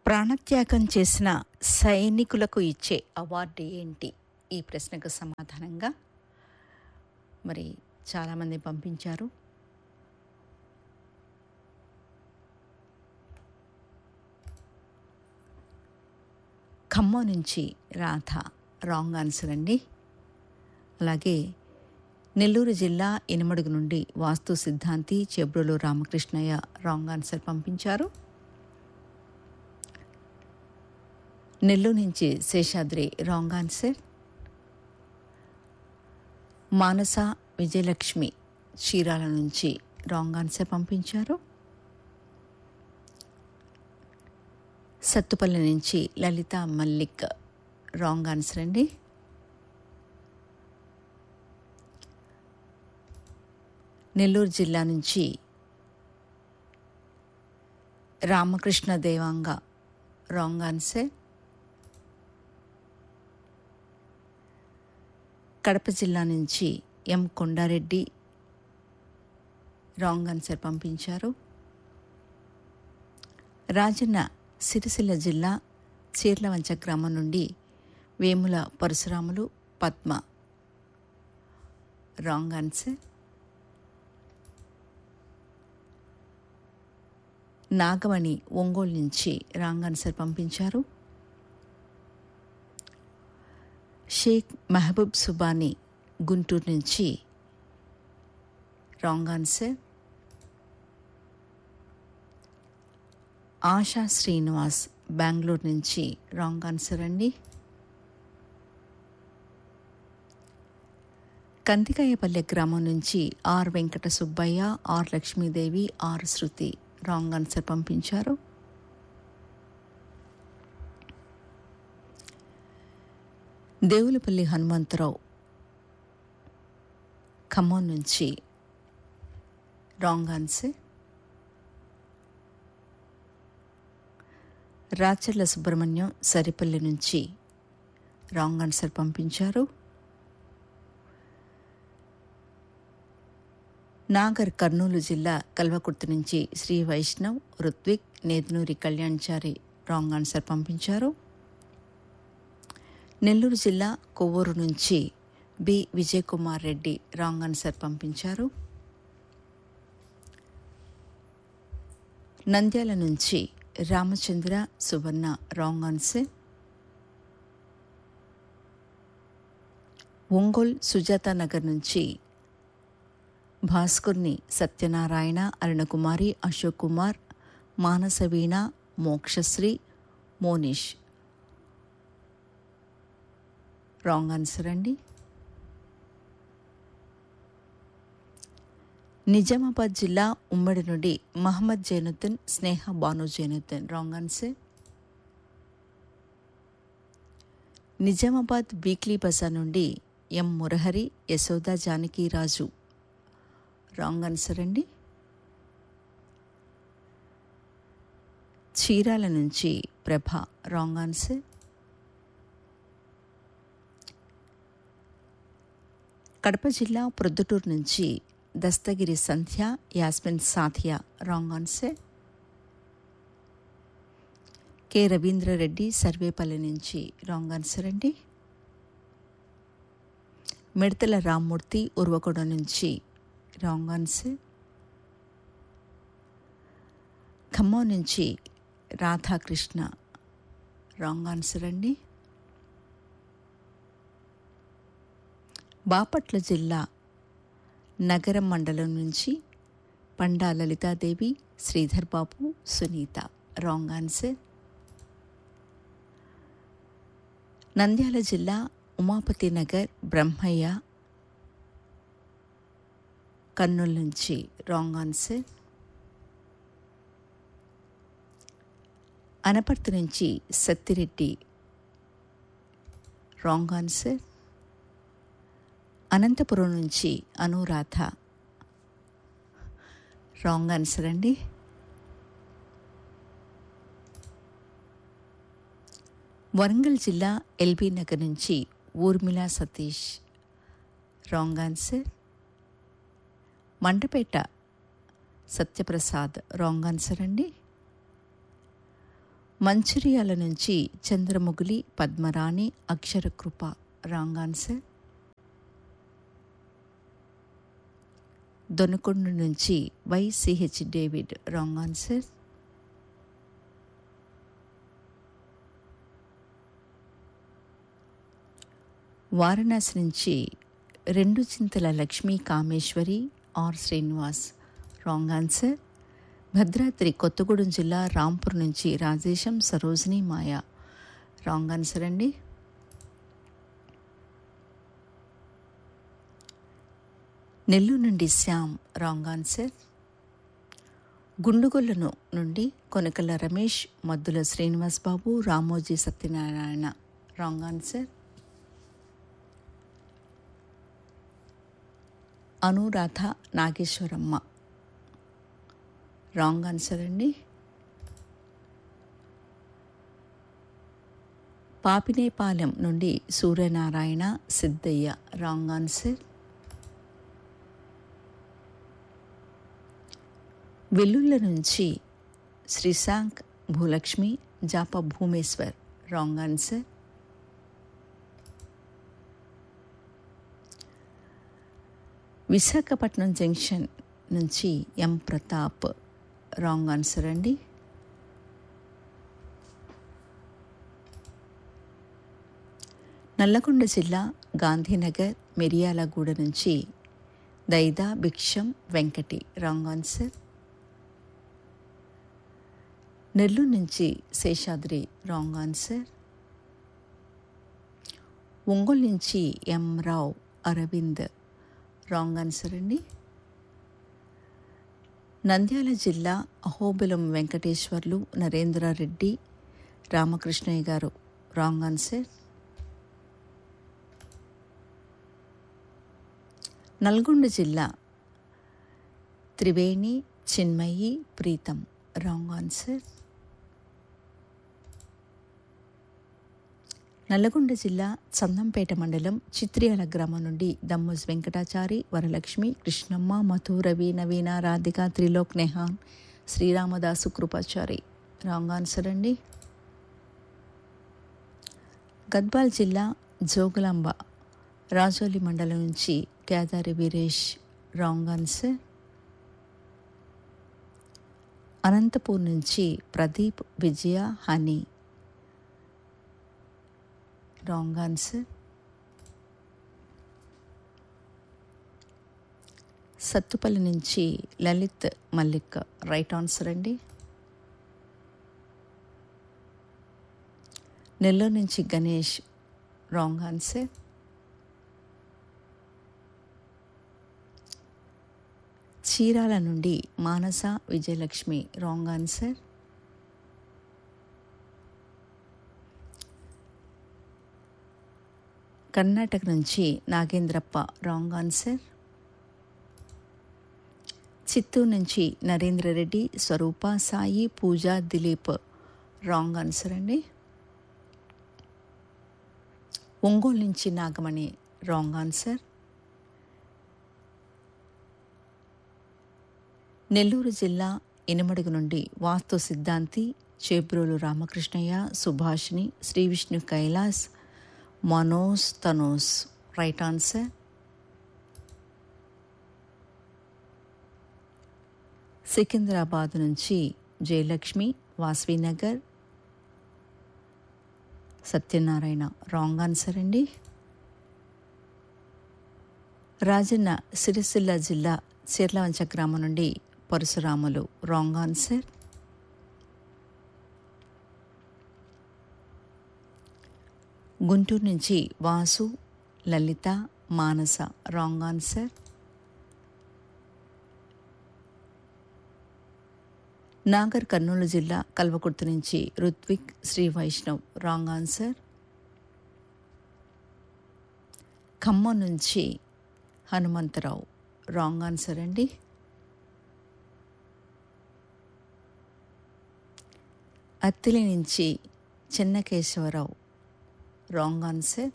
ప్రాణత్యాగం చేసిన సైనికులకు ఇచ్చే అవార్డు ఏంటి ఈ ప్రశ్నకు సమాధానంగా మరి చాలామంది పంపించారు ఖమ్మం నుంచి రాధ రాంగ్ ఆన్సర్ అండి అలాగే నెల్లూరు జిల్లా ఇనమడుగు నుండి వాస్తు సిద్ధాంతి చెబ్రోలు రామకృష్ణయ్య రాంగ్ ఆన్సర్ పంపించారు నెల్లూరు నుంచి శేషాద్రి రాంగ్ ఆన్సర్ మానస విజయలక్ష్మి చీరాల నుంచి రాంగ్ ఆన్సర్ పంపించారు సత్తుపల్లి నుంచి లలిత మల్లిక్ రాంగ్ ఆన్సర్ అండి నెల్లూరు జిల్లా నుంచి రామకృష్ణ దేవాంగ రాంగ్ ఆన్సర్ కడప జిల్లా నుంచి ఎం కొండారెడ్డి రాంగ్ ఆన్సర్ పంపించారు రాజన్న సిరిసిల్ల జిల్లా చీర్లవంచ గ్రామం నుండి వేముల పరశురాములు పద్మ రాంగ్ ఆన్సర్ నాగమణి ఒంగోలు నుంచి రాంగ్ ఆన్సర్ పంపించారు షేక్ మహబూబ్ సుబానీ గుంటూరు నుంచి రాంగ్ ఆన్సర్ ఆశా శ్రీనివాస్ బెంగళూరు నుంచి రాంగ్ ఆన్సర్ అండి కందికాయపల్లె గ్రామం నుంచి R Venkata Subbaiah R Lakshmidevi R Shruti wrong answer పంపించారు దేవులపల్లి హనుమంతరావు ఖమ్మం నుంచి రాంగ్ ఆన్సర్ రాచర్ల సుబ్రహ్మణ్యం సరిపల్లి నుంచి రాంగ్ ఆన్సర్ పంపించారు నాగర్ కర్నూలు జిల్లా కల్వకుర్తి నుంచి శ్రీ వైష్ణవ్ రుత్విక్ నేదునూరి కళ్యాణ్చారి రాంగ్ ఆన్సర్ పంపించారు నెల్లూరు జిల్లా కొవ్వూరు నుంచి B Vijay Kumar Reddy wrong answer పంపించారు నంద్యాల నుంచి రామచంద్ర సువర్ణ రాంగ్ ఆన్సర్ ఒంగోల్ సుజాత నగర్ నుంచి భాస్కర్ని సత్యనారాయణ అరుణకుమారి అశోక్ కుమార్ మానసవీణ మోక్షశ్రీ మోనిష్ రాంగ్ ఆన్సర్ అండి నిజామాబాద్ జిల్లా ఉమ్మడి నుండి Mohammed Zainuddin Sneha Banu Zainuddin wrong answer Nizamabad weekly Bazar నుండి M Murahari Yashoda Janakiraju wrong answer అండి చీరాల నుంచి ప్రభ రాంగ్ ఆన్సర్ కడప జిల్లా ప్రొద్దుటూరు నుంచి Dastagiri Sandhya Yasmin Sathiya wrong answer K Ravindrareddy Sarvepalli నుంచి రాంగ్ ఆన్సర్ అండి మిడతల రామ్మూర్తి ఉర్వకొండ నుంచి రాంగ్ ఆన్సర్ ఖమ్మం నుంచి రాధాకృష్ణ రాంగ్ ఆన్సర్ అండి బాపట్ల జిల్లా నగరం మండలం నుంచి పండా లలితాదేవి శ్రీధర్ బాబు సునీత రాంగ్ ఆన్సర్ నంద్యాల జిల్లా ఉమాపతి నగర్ బ్రహ్మయ్య కర్నూలు నుంచి రాంగ్ ఆన్సర్ అనపర్తి నుంచి సత్తిరెడ్డి రాంగ్ ఆన్సర్ అనంతపురం నుంచి అనురాధ రాంగ్ ఆన్సర్ అండి వరంగల్ జిల్లా ఎల్బీ నగర్ నుంచి Urmila Satish wrong answer Mandapeta Satyaprasad wrong answer అండి మంచిర్యాల నుంచి చంద్రముగిలి పద్మరాణి అక్షరకృప రాంగ్ ఆన్సర్ దొనకొండ నుంచి YCH David wrong answer Varanasi నుంచి Renduchintala Lakshmi Kameswari R Srinivas wrong answer Bhadradri Kothagudem జిల్లా రాంపూర్ నుంచి రాజేశం సరోజిని మాయ రాంగ్ ఆన్సర్ అండి నెల్లూరు నుండి శ్యామ్ రాంగ్ ఆన్సర్ గుండుగొల్లను నుండి Konakala Ramesh Maddula Srinivas Babu Ramoji Satyanarayana wrong answer Anuradha Nageswaramma wrong answer అండి పాపినేపాలెం నుండి సూర్యనారాయణ సిద్ధయ్య రాంగ్ ఆన్సర్ వెల్లుళ్ళ నుంచి Srishank Bhulakshmi Japa Bhumeshwar wrong answer Visakhapatnam junction నుంచి ఎం ప్రతాప్ రాంగ్ ఆన్సర్ అండి నల్లగొండ జిల్లా గాంధీనగర్ మిరియాలగూడ నుంచి దైదా భిక్షం వెంకటి రాంగ్ ఆన్సర్ నెల్లూరు నుంచి శేషాద్రి రాంగ్ ఆన్సర్ ఒంగోలు నుంచి ఎం రావ్ అరవింద్ రాంగ్ ఆన్సర్ అండి నంద్యాల జిల్లా అహోబిలం వెంకటేశ్వర్లు నరేంద్రారెడ్డి రామకృష్ణయ్య గారు రాంగ్ ఆన్సర్ నల్గొండ జిల్లా త్రివేణి చిన్మయి ప్రీతం రాంగ్ ఆన్సర్ నల్లగొండ జిల్లా చందంపేట మండలం చిత్రియాల గ్రామం నుండి దమ్మోజ్ వెంకటాచారి వరలక్ష్మి కృష్ణమ్మ మధు రవి నవీన రాధిక త్రిలోక్ నెహాన్ శ్రీరామదాసు కృపాచారి రాంగ్ ఆన్సర్ అండి గద్వాల్ జిల్లా జోగులాంబ రాజోలి మండలం నుంచి కేదారి వీరేష్ రాంగ్ ఆన్సర్ అనంతపూర్ నుంచి ప్రదీప్ విజయ హనీ రాంగ్ ఆన్సర్ సత్తుపల్లి నుంచి లలిత్ మల్లిక్ రైట్ ఆన్సర్ అండి నెల్లూరు నుంచి గణేష్ రాంగ్ ఆన్సర్ చీరాల నుండి మానస విజయలక్ష్మి రాంగ్ ఆన్సర్ కర్ణాటక నుంచి నాగేంద్రప్ప రాంగ్ ఆన్సర్ చిత్తూరు నుంచి నరేంద్ర రెడ్డి స్వరూప సాయి పూజ దిలీప్ రాంగ్ ఆన్సర్ అండి ఒంగోలు నుంచి నాగమణి రాంగ్ ఆన్సర్ నెల్లూరు జిల్లా ఇనమడుగు నుండి వాస్తు సిద్ధాంతి Chebrolu Ramakrishnaiah Subhashini Sri Vishnu Kailash Manoj Thanos right answer Secunderabad నుంచి జయలక్ష్మి వాస్వీనగర్ సత్యనారాయణ రాంగ్ ఆన్సర్ అండి రాజన్న సిరిసిల్ల జిల్లా చీర్లవంచ గ్రామం నుండి పరశురాములు రాంగ్ ఆన్సర్ గుంటూరు నుంచి Vasu Lalitha Manasa wrong answer Nagarkurnool జిల్లా కల్వకుర్తి నుంచి రుత్విక్ శ్రీ వైష్ణవ్ రాంగ్ ఆన్సర్ ఖమ్మం నుంచి హనుమంతరావు రాంగ్ ఆన్సర్ అండి అత్తిలి నుంచి చెన్నకేశవరావు రాంగ్ ఆన్సర్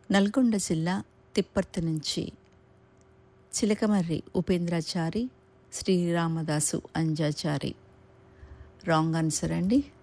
నల్గొండ జిల్లా తిప్పర్తి నుంచి చిలకమర్రి ఉపేంద్రాచారి శ్రీరామదాసు అంజాచారి రాంగ్ ఆన్సర్ అండి